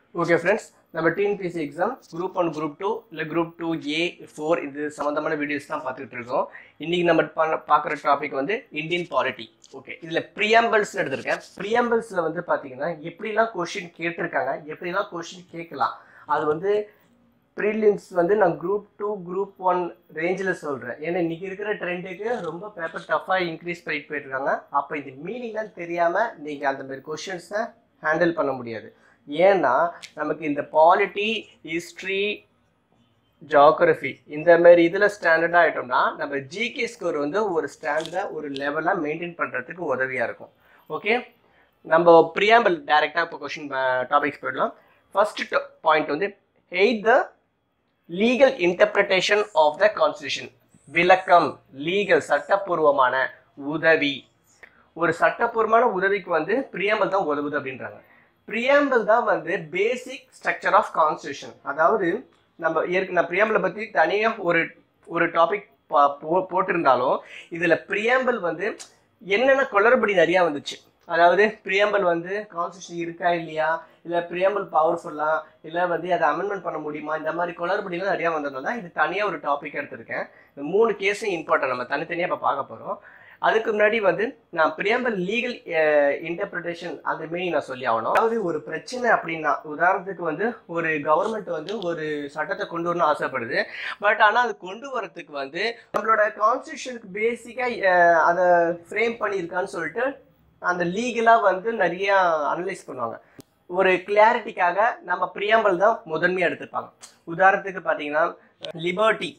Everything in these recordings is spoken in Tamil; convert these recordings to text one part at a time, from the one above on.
ஓகே ஃப்ரெண்ட்ஸ் நம்ம TNPSC exam group one group two இல்லை குரூப் டூ ஏ ஃபோர் இது சம்மந்தமான வீடியோஸ் தான் பார்த்துட்டு இருக்கோம் இன்னைக்கு நம்ம பண்ண பார்க்குற டாபிக் வந்து இந்தியன் பாலிட்டி ஓகே இதில் ப்ரியாம்பிள்ஸ் எடுத்திருக்கேன் ப்ரியாம்பிள்ஸில் வந்து பார்த்தீங்கன்னா எப்படிலாம் கொஷின் கேட்டிருக்காங்க எப்படிலாம் கொஷின் கேட்கலாம் அது வந்து ப்ரீலிம்ஸ் வந்து நான் குரூப் டூ குரூப் ஒன் ரேஞ்சில் சொல்கிறேன் ஏன்னா இன்னைக்கு இருக்கிற ட்ரெண்டுக்கு ரொம்ப பேப்பர் டஃப்பாக இன்க்ரீஸ் பண்ணிட்டு போயிட்டுருக்காங்க அப்போ இந்த மீனிங்லாம் தெரியாமல் நீங்கள் அந்த மாதிரி கொஷின்ஸை ஹேண்டில் பண்ண முடியாது ஏன்னா நமக்கு இந்த பாலிட்டி ஹிஸ்ட்ரி ஜியாகிரஃபி இந்த மாதிரி இதில் ஸ்டாண்டர்டாக ஆகிட்டோம்னா நம்ம ஜிகே ஸ்கோர் வந்து ஒரு ஸ்டாண்டர்டாக ஒரு லெவலாக மெயின்டைன் பண்ணுறதுக்கு உதவியாக இருக்கும் ஓகே நம்ம ப்ரியாம்பிள் டைரெக்டாக இப்போ கொஷின் டாபிக்ஸ் போயிடலாம் ஃபர்ஸ்ட் பாயிண்ட் வந்து aid the legal interpretation of the constitution விளக்கம் லீகல் சட்டப்பூர்வமான உதவி ஒரு சட்டப்பூர்வமான உதவிக்கு வந்து பிரியாம்பல் தான் உதவுது அப்படின்றாங்க பிரியாம்பல் தான் வந்து பேசிக் ஸ்ட்ரக்சர் ஆஃப் கான்ஸ்டியூஷன் அதாவது நம்ம ஏற்க நான் பிரியாம்பலை பற்றி தனியாக ஒரு ஒரு டாபிக் போட்டிருந்தாலும் இதில் பிரியாம்பல் வந்து என்னென்ன குளறுபடி நிறையா வந்துச்சு அதாவது பிரியாம்பல் வந்து கான்ஸ்டியூஷன் இருக்கா இல்லையா இல்லை பிரியாம்பல் பவர்ஃபுல்லா இல்லை வந்து அதை அமெண்ட்மெண்ட் பண்ண முடியுமா இந்த மாதிரி குளறுபடிலாம் நிறையா வந்ததுனால இது தனியாக ஒரு டாபிக் எடுத்திருக்கேன் இந்த மூணு கேஸும் இம்பார்ட்டன்ட் நம்ம தனித்தனியாக இப்போ பார்க்க போகிறோம் அதுக்கு முன்னாடி வந்து நான் பிரியாம்பல் லீகல் இன்டர்பிரிட்டேஷன் அந்த மீனிங் நான் சொல்லி ஆகணும் அதாவது ஒரு பிரச்சனை அப்படின்னா உதாரணத்துக்கு வந்து ஒரு கவர்மெண்ட் வந்து ஒரு சட்டத்தை கொண்டு வரணும்னு ஆசைப்படுது பட் ஆனால் அது கொண்டு வரதுக்கு வந்து நம்மளோட கான்ஸ்டியூஷனுக்கு பேசிக்காக அதை ஃப்ரேம் பண்ணியிருக்கான்னு சொல்லிட்டு அந்த லீகலாக வந்து நிறைய அனலைஸ் பண்ணுவாங்க ஒரு கிளாரிட்டிக்காக நம்ம பிரியாம்பல் தான் முதன்மையாக எடுத்துப்பாங்க உதாரணத்துக்கு பார்த்தீங்கன்னா லிபர்ட்டி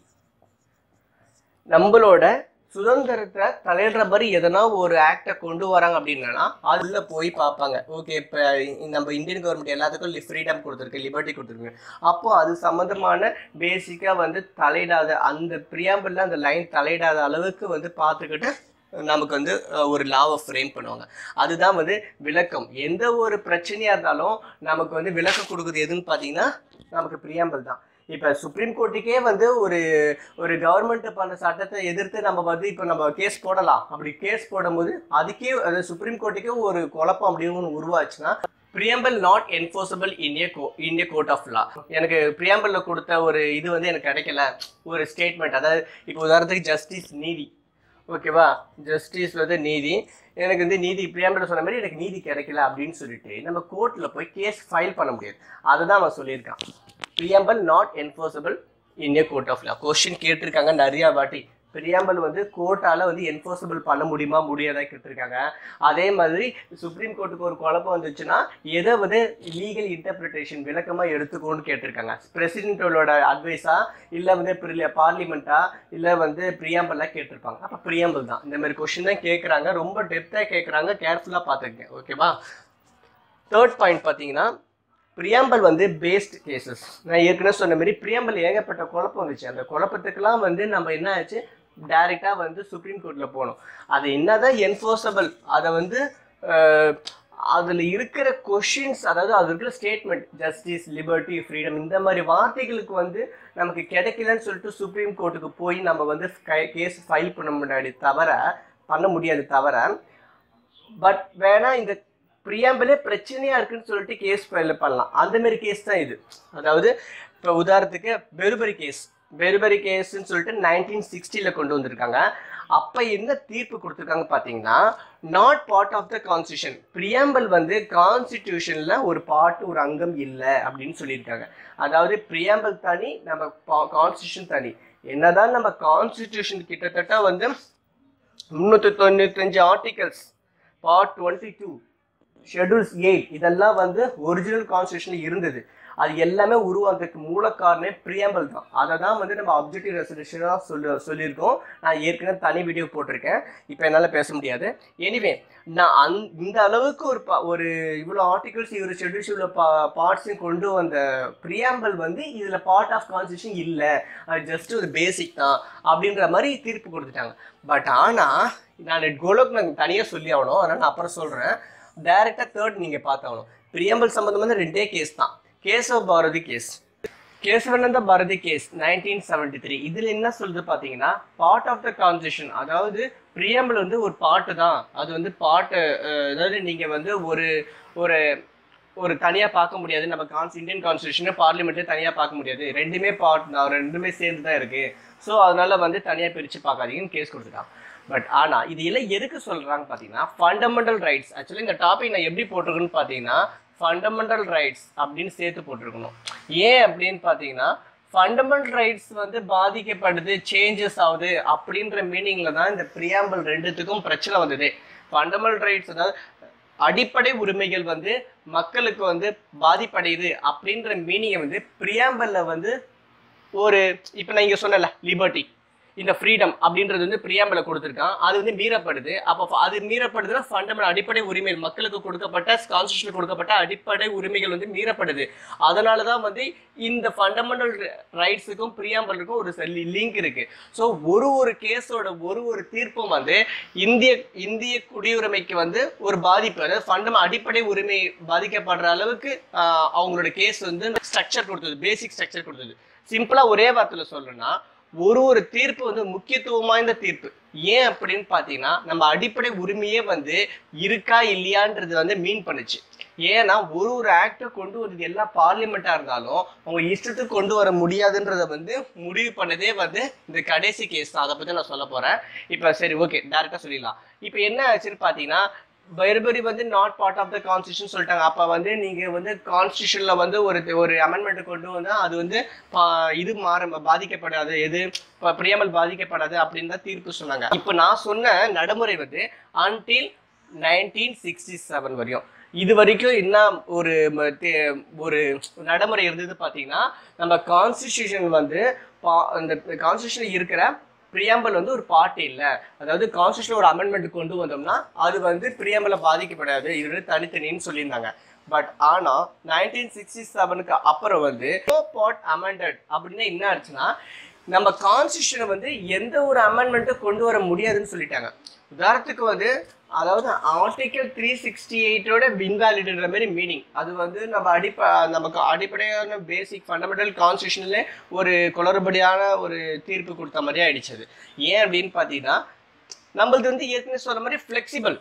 நம்மளோட சுதந்திரத்தை தலையிடுற மாதிரி எதனா ஒரு ஆக்டை கொண்டு வராங்க அப்படின்னா அதுல போய் பார்ப்பாங்க ஓகே இப்போ நம்ம இந்தியன் கவர்மெண்ட் எல்லாத்துக்கும் ஃப்ரீடம் கொடுத்துருக்கு லிபர்ட்டி கொடுத்துருக்கு அப்போ அது சம்மந்தமான பேசிக்காக வந்து தலையிடாத அந்த பிரியாம்பிளில் அந்த லைன் தலையிடாத அளவுக்கு வந்து பார்த்துக்கிட்டு நமக்கு வந்து ஒரு லாவை ஃப்ரேம் பண்ணுவாங்க அதுதான் வந்து விளக்கம் எந்த ஒரு பிரச்சனையாக இருந்தாலும் நமக்கு வந்து விளக்கம் கொடுக்குறது எதுன்னு பார்த்தீங்கன்னா நமக்கு பிரியாம்பல் தான் இப்போ சுப்ரீம் கோர்ட்டுக்கே வந்து ஒரு ஒரு கவர்மெண்ட் பண்ண சட்டத்தை எதிர்த்து நம்ம வந்து இப்போ நம்ம கேஸ் போடலாம் அப்படி கேஸ் போடும்போது அதுக்கே அது சுப்ரீம் கோர்ட்டுக்கே ஒரு குழப்பம் அப்படின்னு உருவாச்சுன்னா preamble not enforceable in a கோ in a court of law எனக்கு பிரியம்பலில் கொடுத்த ஒரு இது வந்து எனக்கு கிடைக்கல ஒரு ஸ்டேட்மெண்ட் அதாவது இப்போ உதாரணத்துக்கு ஜஸ்டிஸ் நீதி ஓகேவா ஜஸ்டிஸ் வந்து நீதி எனக்கு வந்து நீதி பிரியாம்பிள் சொன்ன மாதிரி எனக்கு நீதி கிடைக்கல அப்படின்னு சொல்லிட்டு நம்ம கோர்ட்டில் போய் கேஸ் ஃபைல் பண்ண முடியாது அதை தான் அவன் சொல்லியிருக்கான் preamble not enforceable in a court of law question கேட்டிருக்காங்க நிறையா வாட்டி பிரியாம்பல் வந்து கோர்ட்டால் வந்து என்ஃபோர்ஸபிள் பண்ண முடியுமா முடியாதா கேட்டிருக்காங்க அதே மாதிரி சுப்ரீம் கோர்ட்டுக்கு ஒரு குழப்பம் வந்துச்சுன்னா எதை வந்து லீகல் இன்டர்பிரிட்டேஷன் விளக்கமாக எடுத்துக்கோன்னு கேட்டிருக்காங்க பிரசிடென்ட்டோட அட்வைஸா இல்லை வந்து பார்லிமெண்ட்டா இல்லை வந்து பிரியாம்பலாக கேட்டிருப்பாங்க அப்போ பிரியாம்பல் தான் இந்த மாதிரி கொஷின் தான் கேட்குறாங்க ரொம்ப டெப்த்தாக கேட்குறாங்க கேர்ஃபுல்லாக பார்த்துக்கங்க ஓகேவா தேர்ட் பாயிண்ட் பார்த்தீங்கன்னா பிரியாம்பல் வந்து பேஸ்ட் கேசஸ் நான் ஏற்கனவே சொன்ன மாதிரி பிரியாம்பல் ஏகப்பட்ட குழப்பம் வந்துச்சு அந்த குழப்பத்துக்கெல்லாம் வந்து நம்ம என்ன ஆச்சு டைரெக்டாக வந்து சுப்ரீம் கோர்ட்டில் போனோம் அது என்னதான் என்ஃபோர்ஸபிள் அதை வந்து அதில் இருக்கிற கொஷின்ஸ் அதாவது அது இருக்கிற ஸ்டேட்மெண்ட் ஜஸ்டிஸ் லிபர்ட்டி ஃப்ரீடம் இந்த மாதிரி வார்த்தைகளுக்கு வந்து நமக்கு கிடைக்கலன்னு சொல்லிட்டு சுப்ரீம் கோர்ட்டுக்கு போய் நம்ம வந்து கேஸ் ஃபைல் பண்ண முன்னாடி தவிர பண்ண முடியாது தவிர பட் வேணா இந்த பிரியாம்பிளே பிரச்சனையா இருக்குன்னு சொல்லிட்டு கேஸ் ஃபைல் பண்ணலாம் அந்த மாதிரி கேஸ் தான் இது அதாவது இப்போ உதாரணத்துக்கு பெருபரி கேஸ் பெருபரி கேஸ்ன்னு சொல்லிட்டு நைன்டீன் சிக்ஸ்டியில் கொண்டு வந்திருக்காங்க அப்போ என்ன தீர்ப்பு கொடுத்துருக்காங்க பார்த்தீங்கன்னா not part of the constitution preamble வந்து கான்ஸ்டிடியூஷனில் ஒரு பாட்டு ஒரு அங்கம் இல்லை அப்படின்னு சொல்லியிருக்காங்க அதாவது பிரியாம்பல் தனி நம்ம கான்ஸ்டியூஷன் தனி என்னதான் நம்ம கான்ஸ்டிடியூஷன் கிட்டத்தட்ட வந்து முந்நூற்றி தொண்ணூத்தஞ்சு articles part twenty two schedules eight இதெல்லாம் வந்து ஒரிஜினல் கான்ஸ்டியூஷனில் இருந்தது அது எல்லாமே உருவாகிறதுக்கு மூல காரணம் பிரியாம்பல் தான் அதை தான் வந்து நம்ம அப்ஜெக்டிவ் ரெசல்யூஷனாக சொல்லி சொல்லியிருக்கோம் நான் ஏற்கனவே தனி வீடியோ போட்டிருக்கேன் இப்போ என்னால் பேச முடியாது எனிவே நான் அந் இந்த அளவுக்கு ஒரு பா ஒரு இவ்வளோ ஆர்டிகல்ஸ் இவ்வளோ ஷெட்யூல்ஸ் இவ்வளோ பா பார்ட்ஸையும் கொண்டு வந்த பிரியாம்பல் வந்து இதில் பார்ட் ஆஃப் கான்ஸ்டியூஷன் இல்லை அது ஜஸ்ட் ஒரு பேசிக் தான் அப்படின்ற மாதிரி தீர்ப்பு கொடுத்துட்டாங்க பட் ஆனால் நான் கோலோக்கு நான் தனியாக சொல்லி ஆகணும் அதனால் நான் அப்புறம் சொல்கிறேன் டைரெக்டாக தேர்ட் நீங்கள் பார்த்தாகணும் பிரியம்பல் சம்மந்தமான ரெண்டே கேஸ் தான் Kesava Bharati case Kesavananda Bharati case nineteen seventy three இதில் என்ன சொல்றது பார்த்தீங்கன்னா பார்ட் ஆஃப் த கான்ஸ்டியூஷன் அதாவது பிரியம்பல் வந்து ஒரு பாட்டு தான் அது வந்து பாட்டு அதாவது நீங்கள் வந்து ஒரு ஒரு ஒரு தனியா பார்க்க முடியாது நம்ம கான்ஸ் இந்தியன் கான்ஸ்டியூஷன் பார்லிமெண்ட்ல தனியா பார்க்க முடியாது ரெண்டுமே பார்ட் தான் ரெண்டுமே சேர்ந்து தான் இருக்கு ஸோ அதனால வந்து தனியா பிரிச்சு பார்க்காதீங்கன்னு கேஸ் கொடுத்துட்டான் பட் ஆனா இது எல்லாம் எதுக்கு சொல்றாங்க பாத்தீங்கன்னா ஃபண்டமெண்டல் ரைட்ஸ் ஆக்சுவலி இந்த டாபிக் நான் எப்படி போட்டிருக்கேன்னு பாத்தீங்கன்னா ஃபண்டமெண்டல் ரைட்ஸ் அப்படின்னு சேர்த்து போட்டிருக்கணும் ஏன் அப்படின்னு பாத்தீங்கன்னா ஃபண்டமெண்டல் ரைட்ஸ் வந்து பாதிக்கப்படுது சேஞ்சஸ் ஆகுது அப்படின்ற மீனிங்ல தான் இந்த பிரியாம்பல் ரெண்டுத்துக்கும் பிரச்சனை வந்தது ஃபண்டமெண்டல் ரைட்ஸ் அதாவது அடிப்படை உரிமைகள் வந்து மக்களுக்கு வந்து பாதிப்படையுது அப்படின்ற மீனிங்கை வந்து பிரியாம்பல்ல வந்து ஒரு இப்போ நான் இங்க சொன்னல லிபர்ட்டி இந்த ஃப்ரீடம் அப்படின்றது வந்து பிரியாம்பல கொடுத்துருக்கான் அது வந்து மீறப்படுது அப்போ அது மீறப்படுதுன்னா ஃபண்டமெண்டல் அடிப்படை உரிமை மக்களுக்கு கொடுக்கப்பட்ட கான்ஸ்டியூஷன் கொடுக்கப்பட்ட அடிப்படை உரிமைகள் வந்து மீறப்படுது அதனால தான் வந்து இந்த ஃபண்டமெண்டல் ரைட்ஸுக்கும் பிரியாம்பலுக்கும் ஒரு லிங்க் இருக்கு ஸோ ஒரு ஒரு கேஸோட ஒரு ஒரு தீர்ப்பும் வந்து இந்திய இந்திய குடியுரிமைக்கு வந்து ஒரு பாதிப்பு அதாவது ஃபண்டம் அடிப்படை உரிமை பாதிக்கப்படுற அளவுக்கு ஆஹ், அவங்களோட கேஸ் வந்து ஸ்ட்ரக்சர் கொடுத்தது பேசிக் ஸ்ட்ரக்சர் கொடுத்தது சிம்பிளா ஒரே வார்த்தையில சொல்லணும்னா ஒரு ஒரு தீர்ப்பு வந்து முக்கியத்துவம் வாய்ந்த தீர்ப்பு ஏன் அப்படின்னு பார்த்தீங்கன்னா நம்ம அடிப்படை உரிமையே வந்து இருக்கா இல்லையான்றது வந்து மீன் பண்ணுச்சு ஏன்னா ஒரு ஒரு ஆக்டை கொண்டு வந்தது எல்லா பார்லிமெண்ட்டாக இருந்தாலும் அவங்க இஷ்டத்துக்கு கொண்டு வர முடியாதுன்றத வந்து முடிவு பண்ணதே வந்து இந்த கடைசி கேஸ் தான் அதை பற்றி நான் சொல்ல போகிறேன் இப்போ சரி ஓகே டேரெக்டாக சொல்லிடலாம் இப்போ என்ன ஆச்சுன்னு பார்த்தீங்கன்னா பெர்பரி வந்து not part of the constitution சொல்லிட்டாங்க அப்போ வந்து நீங்கள் வந்து கான்ஸ்டியூஷனில் வந்து ஒரு ஒரு அமெண்ட்மெண்ட் கொண்டு வந்தால் அது வந்து பா- இது மாற பாதிக்கப்படாது எது இப்போ பிரியாமல் பாதிக்கப்படாது அப்படின்னு தான் தீர்ப்பு சொன்னாங்க இப்போ நான் சொன்ன நடைமுறை வந்து அன்டில் நைன்டீன் சிக்ஸ்டி செவன் வரையும் இது வரைக்கும் என்ன ஒரு ம- தே- ஒரு நடைமுறை இருந்தது பார்த்தீங்கன்னா நம்ம கான்ஸ்டியூஷன் வந்து பா- அந்த கான்ஸ்டியூஷன் இருக்கிற பிரியாம்பல் வந்து ஒரு பார்ட்டி இல்லை அதாவது கான்ஸ்டியூஷன் ஒரு அமெண்ட்மெண்ட் கொண்டு வந்தோம்னா அது வந்து பிரியாம்பல பாதிக்கப்படாது இது வந்து தனித்தனின்னு சொல்லியிருந்தாங்க பட் ஆனா நைன்டீன் சிக்ஸ்டி செவனுக்கு அப்புறம் வந்து பார்ட் அமெண்டட் அப்படின்னா என்ன ஆச்சுன்னா நம்ம கான்ஸ்டியூஷனை வந்து எந்த ஒரு அமெண்ட்மெண்ட்டும் கொண்டு வர முடியாதுன்னு சொல்லிட்டாங்க உதாரணத்துக்கு வந்து அதாவது ஆர்டிகல் த்ரீ சிக்ஸ்டி எயிட்டோட இன்வாலிடுன்ற மாதிரி மீனிங் அது வந்து நம்ம அடிப்ப நமக்கு அடிப்படையான பேசிக் ஃபண்டமெண்டல் கான்ஸ்டியூஷன்ல ஒரு குளறுபடியான ஒரு தீர்ப்பு கொடுத்த மாதிரி ஆயிடுச்சு அது ஏன் அப்படின்னு பார்த்தீங்கன்னா நம்மளது வந்து ஏற்கனவே சொன்ன மாதிரி ஃப்ளெக்சிபிள்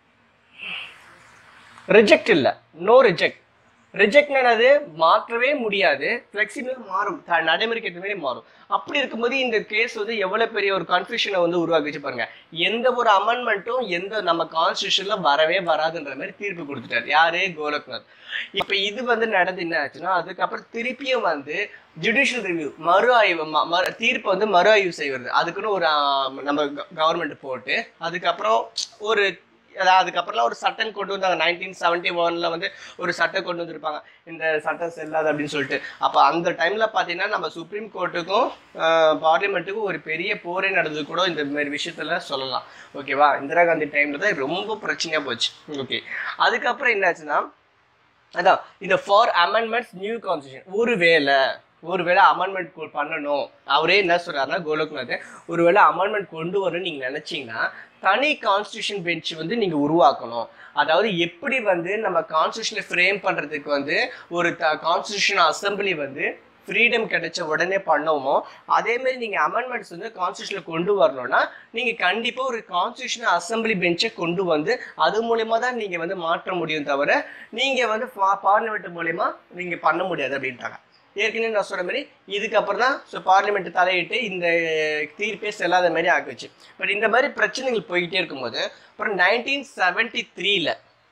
ரிஜெக்ட் இல்லை நோ ரிஜெக்ட் ரிஜெக்ட்னது மாற்றவே முடியாது ஃப்ளெக்சிபிள் மாறும் த- நடைமுறைக்கு ஏற்ற மாதிரி மாறும் அப்படி இருக்கும்போது இந்த கேஸ் வந்து எவ்வளவு பெரிய ஒரு கன்ஃபியூஷனை வந்து உருவாக்கிச்சு பாருங்க எந்த ஒரு அமெண்ட்மெண்ட்டும் எந்த நம்ம கான்ஸ்டியூஷன்ல வரவே வராதுன்ற மாதிரி தீர்ப்பு கொடுத்துட்டாரு யாரு கோலக்நாத் இப்ப இது வந்து நடந்து என்ன ஆச்சுன்னா அதுக்கப்புறம் திருப்பியும் வந்து ஜுடிஷியல் ரிவ்யூ மறு ஆய்வு ம- மறு- தீர்ப்பை வந்து மறு ஆய்வு செய்வது அதுக்குன்னு ஒரு ஆ, நம்ம கவர்மெண்ட் போட்டு அதுக்கப்புறம் ஒரு அதாவது அதுக்கப்புறம்லாம் ஒரு சட்டம் கொண்டு வந்தாங்க நைன்டீன் செவன்டி ஒன்ல வந்து ஒரு சட்டம் கொண்டு வந்திருப்பாங்க இந்த சட்டம் செல்லாது அப்படின்னு சொல்லிட்டு அப்போ அந்த டைம்ல பார்த்தீங்கன்னா நம்ம சுப்ரீம் கோர்ட்டுக்கும் பார்லிமெண்ட்டுக்கும் ஒரு பெரிய போரே நடந்தது கூட இந்த மாதிரி விஷயத்துல சொல்லலாம் ஓகேவா இந்திரா காந்தி டைம்ல தான் ரொம்ப பிரச்சனையா போச்சு ஓகே அதுக்கப்புறம் என்னாச்சுன்னா அதான் இந்த ஃபார் அமெண்ட்மெண்ட்ஸ் நியூ கான்ஸ்டியூஷன் ஒருவேளை ஒருவேளை அமெண்ட்மெண்ட் பண்ணணும் அவரே என்ன சொல்றாருன்னா கோலக்நாத் ஒருவேளை அமெண்ட்மெண்ட் கொண்டு வரணும்னு நீங்க நினைச்சீங்கன்னா தனி கான்ஸ்டியூஷன் பெஞ்ச் வந்து நீங்க உருவாக்கணும் அதாவது எப்படி வந்து நம்ம கான்ஸ்டியூஷனை ஃப்ரேம் பண்றதுக்கு வந்து ஒரு கான்ஸ்டியூஷன் அசெம்பிளி வந்து ஃப்ரீடம் கிடைச்ச உடனே பண்ணோமோ அதே மாதிரி நீங்கள் அமெண்ட்மெண்ட்ஸ் வந்து கான்ஸ்டியூஷனில் கொண்டு வரணும்னா நீங்கள் கண்டிப்பாக ஒரு கான்ஸ்டியூஷன் அசெம்பிளி பெஞ்சை கொண்டு வந்து அது மூலயமா தான் நீங்கள் வந்து மாற்ற முடியும் தவிர நீங்கள் வந்து பார்லிமெண்ட் மூலயமா நீங்கள் பண்ண முடியாது அப்படின்ட்டாங்க ஏற்கனவே நான் சொன்ன மாதிரி இதுக்கப்புறம் தான் ஸோ பார்லிமெண்ட் தலையிட்டு இந்த தீர்ப்பே செல்லாத மாதிரி ஆக்குச்சு பட் இந்த மாதிரி பிரச்சனைகள் போய்கிட்டே இருக்கும்போது அப்புறம் நைன்டீன் செவன்டி த்ரீல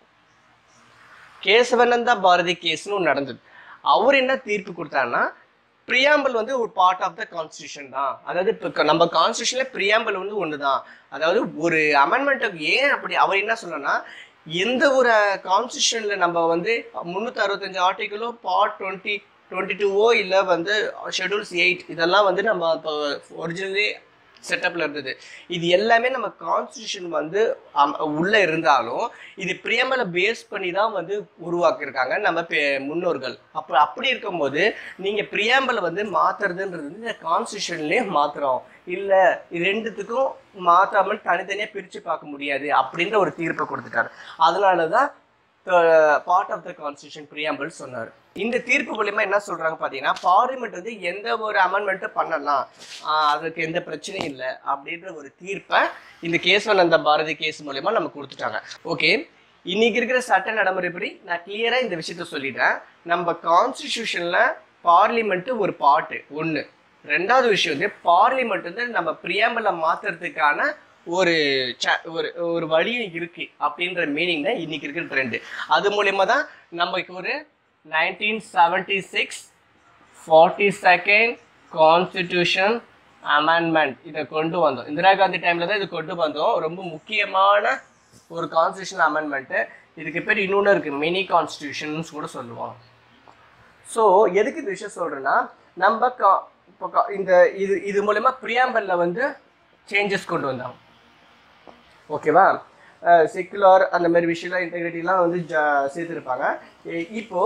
கேசவனந்தா பாரதி கேஸ்னு ஒன்று நடந்தது அவர் என்ன தீர்ப்பு கொடுத்தாருன்னா பிரியாம்பல் வந்து ஒரு பார்ட் ஆஃப் த கான்ஸ்டியூஷன் தான் அதாவது இப்போ நம்ம கான்ஸ்டியூஷன்ல பிரியாம்பல் வந்து ஒன்று தான் அதாவது ஒரு அமெண்ட்மெண்ட்டுக்கு ஏன் அப்படி அவர் என்ன சொல்லணும்னா எந்த ஒரு கான்ஸ்டியூஷன்ல நம்ம வந்து முந்நூற்றி அறுபத்தஞ்சு ஆர்டிகளோ பார்ட் டுவெண்ட்டி டுவெண்ட்டி டூவோ இல்லை வந்து ஷெட்யூல்ஸ் எயிட் இதெல்லாம் வந்து நம்ம இப்போ ஒரிஜினலி செட்டப்ல இருந்தது இது எல்லாமே நம்ம கான்ஸ்டியூஷன் வந்து அம்- உள்ள இருந்தாலும் இது பிரியம்பல பேஸ் பண்ணி தான் வந்து உருவாக்கியிருக்காங்க நம்ம பெ- முன்னோர்கள் அப்போ அப்படி இருக்கும்போது நீங்க பிரியாம்பலை வந்து மாத்துறதுன்றது வந்து இந்த கான்ஸ்டியூஷன்லயே மாத்துறோம் இல்ல இது ரெண்டுத்துக்கும் மாத்தாமல் தனித்தனியா பிரிச்சு பார்க்க முடியாது அப்படின்ற ஒரு தீர்ப்பை கொடுத்துட்டாரு அதனாலதான் part of the constitution preamble சொன்னார் இந்த தீர்ப்பு மூலியமா என்ன சொல்றாங்க பாத்தீங்கன்னா பார்லிமெண்ட் வந்து எந்த ஒரு அமெண்ட்மெண்ட்டும் பண்ணலாம் ஆஹ் அதுக்கு எந்த பிரச்சனையும் இல்லை அப்படின்ற ஒரு தீர்ப்பை இந்த கேசவனந்த பாரதி கேஸ் மூலியமா நம்ம கொடுத்துட்டாங்க ஓகே இன்னைக்கு இருக்கிற சட்ட நடைமுறைப்படி நான் கிளியரா இந்த விஷயத்த சொல்லிட்டேன் நம்ம கான்ஸ்டிடியூஷன்ல பார்லிமெண்ட் ஒரு பாட்டு ஒண்ணு ரெண்டாவது விஷயம் வந்து பார்லிமெண்ட் வந்து நம்ம பிரியாம்பல மாத்துறதுக்கான ஒரு ச- ஒரு ஒரு வழியும் இருக்கு அப்படின்ற மீனிங் தான் இன்னைக்கு இருக்கிற ட்ரெண்ட் அது மூலியமா தான் நமக்கு ஒரு nineteen seventy six forty second constitution amendment இதை கொண்டு வந்தோம் இந்திரா காந்தி டைம்ல தான் இது கொண்டு வந்தோம் ரொம்ப முக்கியமான ஒரு கான்ஸ்டியூஷன் அமெண்ட்மெண்ட்டு இதுக்கு பேர் இன்னொன்று இருக்கு மினி கான்ஸ்டியூஷன் கூட சொல்லுவோம் ஸோ எதுக்கு இந்த விஷயம் சொல்றேன்னா நம்ம கா- இப்போ கா- இந்த இது இது மூலயமா பிரியாம்பல்ல வந்து சேஞ்சஸ் கொண்டு வந்தாங்க ஓகேவா செக்குலர் அந்த மாதிரி விஷயம் இன்டெகிரிட்டிலாம் வந்து ஜ- சேர்த்திருப்பாங்க இ- இப்போ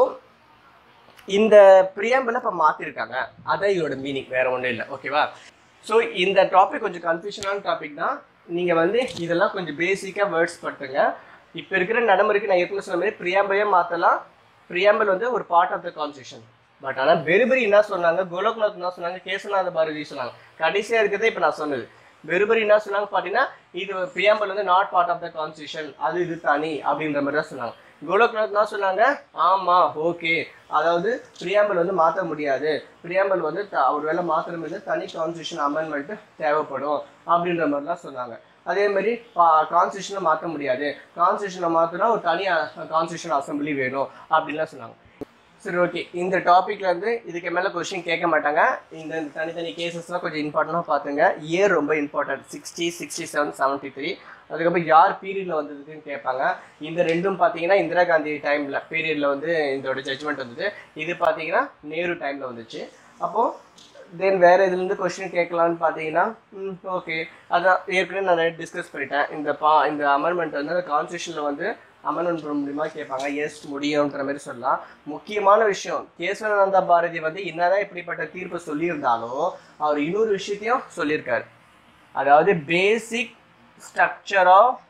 இந்த பிரியாம்பில் இப்போ மாற்றிருக்காங்க அதான் இதோட மீனிங் வேற ஒன்றும் இல்லை ஓகேவா ஸோ இந்த டாபிக் கொஞ்சம் கன்ஃபியூஷனான டாபிக் தான் நீங்கள் வந்து இதெல்லாம் கொஞ்சம் பேசிக்காக வேர்ட்ஸ் பட்டுங்க இப்போ இருக்கிற நடைமுறைக்கு நான் ஏற்கனவே சொன்ன மாதிரி பிரியாம்பையே மாற்றலாம் பிரியாம்பல் வந்து ஒரு part of the constitution but ஆனால் பெருபரி என்ன சொன்னாங்க கோலக்நாத் என்ன சொன்னாங்க கேசநாத பாரதி சொன்னாங்க கடைசியாக இருக்கிறதே இப்போ நான் சொன்னது பெருபரி என்ன சொன்னாங்க பார்த்தீங்கன்னா இது பிரியாம்பல் வந்து not part of the constitution அது இது தனி அப்படின்ற மாதிரி தான் சொன்னாங்க கோலக்நாத் என்ன சொன்னாங்க ஆமா ஓகே அதாவது பிரியாம்பல் வந்து மாற்ற முடியாது பிரியாம்பல் வந்து த- ஒரு வேளை மாத்திரம் வந்து தனி கான்ஸ்டியூஷன் அமெண்ட்மெண்ட் தேவைப்படும் அப்படின்ற மாதிரிலாம் சொன்னாங்க அதே மாதிரி கான்ஸ்டியூஷனை மாற்ற முடியாது கான்ஸ்டியூஷனை மாற்றினா ஒரு தனி கான்ஸ்டியூஷன் அசம்பிளி வேணும் அப்படின்லாம் சொன்னாங்க சரி ஓகே இந்த டாபிக்ல இருந்து இதுக்கு மேல கொஸ்டின் கேட்க மாட்டாங்க இந்த இந்த தனித்தனி கேசஸ்லாம் கொஞ்சம் இம்பார்ட்டண்டாக பார்த்துங்க இயர் ரொம்ப important sixty sixty seven seventy three அதுக்கப்புறம் யார் பீரியட்ல வந்ததுக்குன்னு கேட்பாங்க இந்த ரெண்டும் பார்த்தீங்கன்னா இந்திரா காந்தி டைம்ல பீரியட்ல வந்து இதோட ஜட்ஜ்மெண்ட் வந்தது இது பார்த்தீங்கன்னா நேரு டைம்ல வந்துச்சு அப்போ தென் வேற இதுல இருந்து கொஸ்டின் கேட்கலான்னு பார்த்தீங்கன்னா ஓகே அதான் ஏற்கனவே நான் டிஸ்கஸ் பண்ணிட்டேன் இந்த பா இந்த அமெண்ட்மெண்ட் வந்து கான்ஸ்டியூஷனில் வந்து அமெண்ட்மெண்ட் மூலியமா கேட்பாங்க எஸ் முடியும்ன்ற மாதிரி சொல்லலாம் முக்கியமான விஷயம் கேசவானந்தா பாரதி வந்து என்னதான் இப்படிப்பட்ட தீர்ப்பு சொல்லியிருந்தாலும் அவர் இன்னொரு விஷயத்தையும் சொல்லியிருக்காரு அதாவது பேசிக் ஸ்ட்ரக்சர் ஆஃப்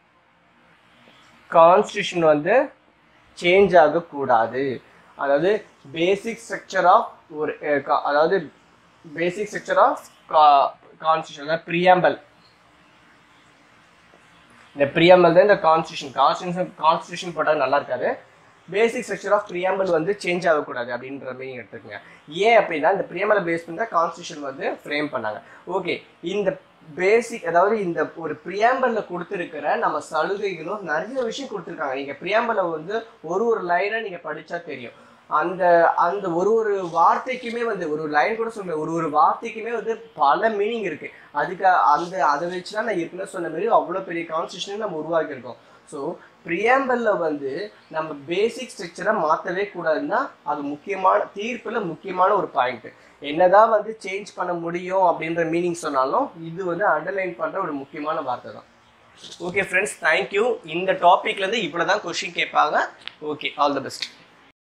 கான்ஸ்டியூஷன் வந்து சேஞ்ச் ஆகக்கூடாது அதாவது பேசிக் ஸ்ட்ரக்சர் ஆஃப் ஒரு அஹ், கா- அதாவது basic structure of constitution preamble இந்த ப்ரியாம்பல் தான் இந்த கான்ஸ்டியூஷன் கான்ஸ்டியூஷன் கான்ஸ்டியூஷன் போட்டால் நல்லா இருக்காது பேசிக் ஸ்ட்ரக்சர் ஆஃப் ப்ரியாம்பல் வந்து சேஞ்ச் ஆகக்கூடாது அப்படின்ற மீனிங் எடுத்துக்கோங்க ஏன் அப்படின்னா இந்த ப்ரியாம்பலை பேஸ் பண்ணி தான் கான்ஸ்டியூஷன் வந்து ஃப்ரேம் பண்ணாங்க ஓகே இந்த பேசிக் அதாவது இந்த ஒரு ப்ரியாம்பல்ல கொடுத்துருக்கிற நம்ம சலுகைகளும் நிறைய விஷயம் கொடுத்துருக்காங்க நீங்க ப்ரியாம்பலை வந்து ஒரு ஒரு லைனை நீங்க படிச்சா தெரியும் அந்த அந்த ஒரு ஒரு வார்த்தைக்குமே வந்து ஒரு லைன் கூட சொல்ல ஒரு ஒரு வார்த்தைக்குமே வந்து பல மீனிங் இருக்கு அதுக்கு அந்த அதை வச்சு தான் நான் ஏற்கனவே சொன்ன மாதிரி அவ்வளோ பெரிய கான்ஸ்டியூஷனை நம்ம உருவாக்கியிருக்கோம் ஸோ ப்ரியாம்பல்ல வந்து நம்ம பேசிக் ஸ்ட்ரக்சரை மாற்றவே கூடாதுன்னா அது முக்கியமான தீர்ப்புல முக்கியமான ஒரு பாயிண்ட் என்னதான் வந்து சேஞ்ச் பண்ண முடியும் அப்படின்ற மீனிங் சொன்னாலும் இது வந்து அண்டர்லைன் பண்ற ஒரு முக்கியமான வார்த்தை தான் ஓகே ஃப்ரெண்ட்ஸ் தேங்க்யூ இந்த டாபிக்ல இருந்து இவ்வளோ தான் கொஷின் கேட்பாங்க ஓகே ஆல் தி பெஸ்ட்